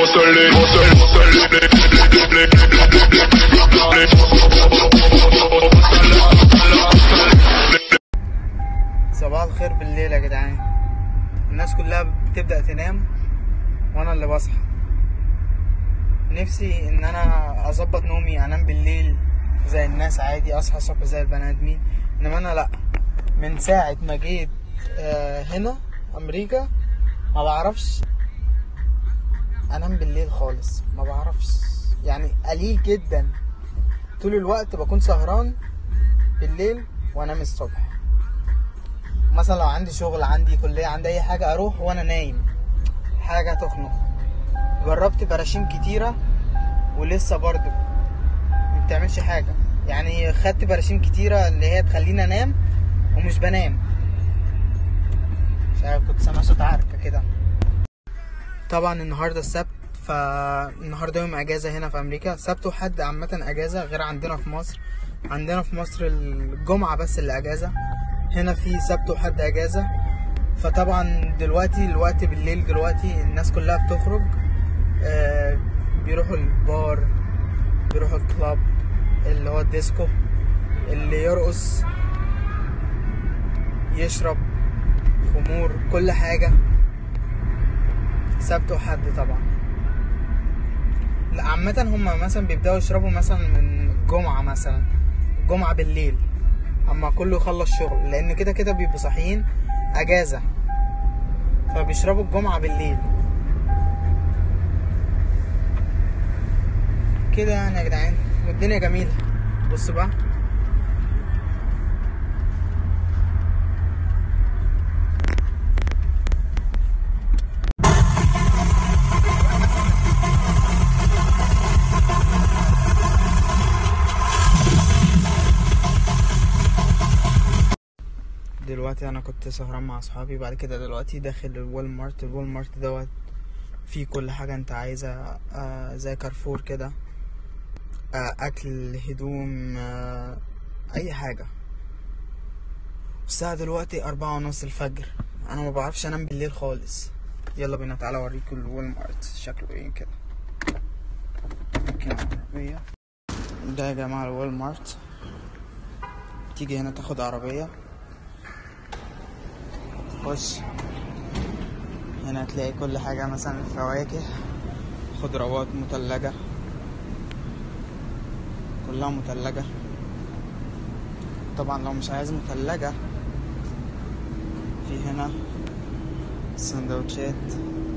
صباح الخير بالليل يا جدعان الناس كلها بتبدأ تنام وانا اللي بصحى نفسي ان انا اظبط نومي انام بالليل زي الناس عادي اصحى الصبح زي البني ادمين انما انا لا من ساعة ما جيت آه، هنا امريكا ما بعرفش انام بالليل خالص ما بعرفش يعني قليل جدا طول الوقت بكون سهران بالليل وانام الصبح مثلا لو عندي شغل عندي كلية عندي اي حاجة اروح وانا نايم حاجة تخنق جربت براشيم كتيرة ولسه برضو ما بتعملش حاجة يعني خدت براشيم كتيرة اللي هي تخليني انام ومش بنام مش عارف كنت سامع صوت عركة كده طبعا النهارده السبت فالنهارده يوم اجازه هنا في امريكا السبت وحد عامه اجازه غير عندنا في مصر عندنا في مصر الجمعه بس اللي اجازه هنا في سبت وحد اجازه فطبعا دلوقتي الوقت بالليل دلوقتي الناس كلها بتخرج آه بيروحوا البار بيروحوا الكلاب اللي هو الديسكو اللي يرقص يشرب خمور كل حاجه سبت وحد طبعا لا عامة هما مثلا بيبدأوا يشربوا مثلا من جمعة مثلا جمعة بالليل اما كله يخلص شغل لان كده كده بيبقوا صاحيين اجازة فبيشربوا الجمعة بالليل كده يعني يا جدعان والدنيا جميلة بصوا بقى دلوقتي انا كنت سهران مع اصحابي بعد كده دلوقتي داخل الوال مارت الوال مارت دوت فيه كل حاجة انت عايزها آه زي كارفور كده آه اكل هدوم آه اي حاجة الساعة دلوقتي اربعة ونص الفجر انا ما بعرفش انام بالليل خالص يلا بينا تعالى اوريكم الوال مارت شكله ايه كده ممكن عربية ده يا جماعة الوال مارت تيجي هنا تاخد عربية خش هنا هتلاقي كل حاجة مثلا فواكه خضروات مثلجة كلها مثلجة طبعا لو مش عايز مثلجة في هنا سندوتشات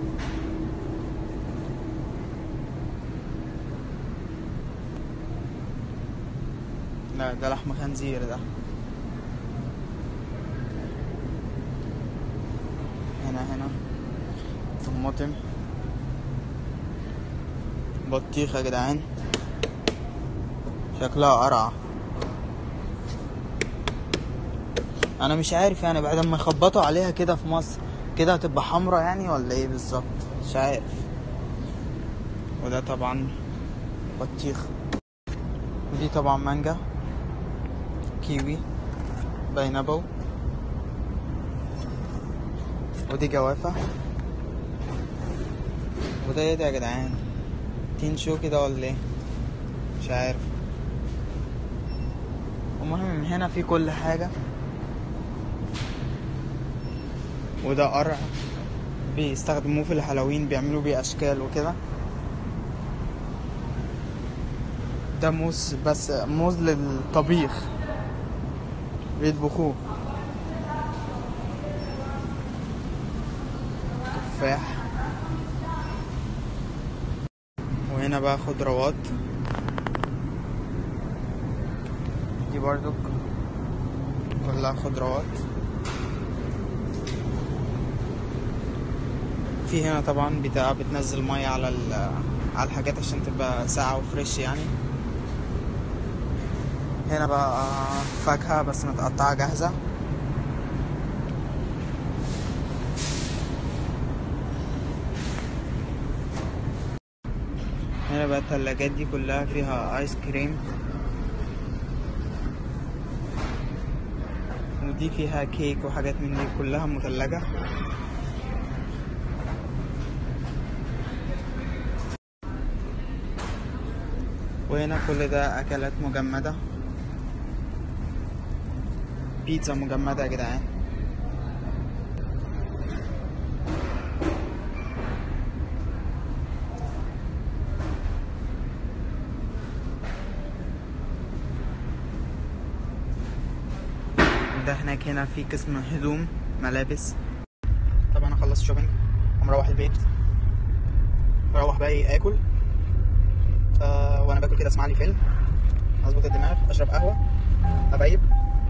لا ده لحم خنزير ده هنا هنا طماطم بطيخ يا جدعان شكلها قرعة انا مش عارف يعني بعد ما يخبطوا عليها كده في مصر كده هتبقى حمرا يعني ولا ايه بالظبط مش عارف وده طبعا بطيخ ودي طبعا مانجا كيوي باينابل ودي جوافة وده ايه ده يا جدعان تين شو كده ولا ايه مش عارف المهم من هنا في كل حاجة وده قرع بيستخدموه في الهالوين بيعملوا بيه اشكال وكده ده موز بس موز للطبيخ بيطبخوه تفاح وهنا بقى خضروات دي برضو كلها خضروات في هنا طبعا بتاع بتنزل مية على ال- على الحاجات عشان تبقى ساقعة وفريش يعني هنا بقى فاكهة بس متقطعة جاهزة هنا بقى التلاجات دي كلها فيها ايس كريم ودي فيها كيك وحاجات من دي كلها مثلجة وهنا كل ده اكلات مجمدة بيتزا مجمدة يا جدعان ده هناك هنا في قسم هدوم ملابس طب انا خلصت شوبينج ومروح البيت بروح بقى إيه اكل آه وانا باكل كده اسمع لي فيلم اظبط الدماغ اشرب قهوه ابيب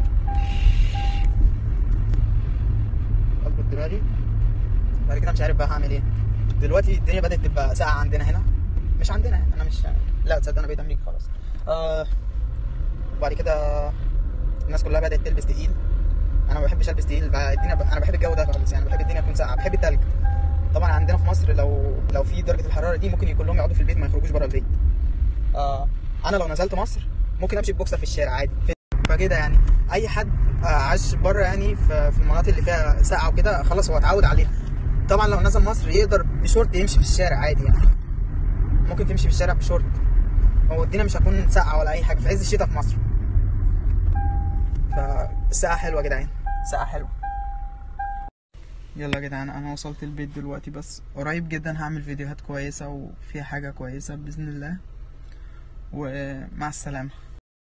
اظبط دماغي بعد كده مش عارف بقى هعمل ايه دلوقتي الدنيا بدات تبقى ساقعه عندنا هنا مش عندنا انا مش لا تصدق انا بقيت امريكا خلاص آه وبعد كده الناس كلها بدات تلبس تقيل انا ما بحبش البس تقيل بقى الدنيا ب... انا بحب الجو ده خالص يعني بحب الدنيا تكون ساقعه بحب التلج طبعا عندنا في مصر لو لو في درجه الحراره دي ممكن كلهم يقعدوا في البيت ما يخرجوش بره البيت آه انا لو نزلت مصر ممكن امشي ببوكسر في الشارع عادي فكده يعني اي حد آه عاش بره يعني في, في المناطق اللي فيها ساقعه وكده خلاص هو اتعود عليها طبعا لو نزل مصر يقدر بشورت يمشي في الشارع عادي يعني ممكن تمشي في الشارع بشورت هو الدنيا مش هتكون ساقعه ولا اي حاجه في عز الشتاء في مصر فالساقعه حلوه يا جدعان الساقعه حلوه يلا يا جدعان انا وصلت البيت دلوقتي بس قريب جدا هعمل فيديوهات كويسه وفيها حاجه كويسه باذن الله ومع السلامه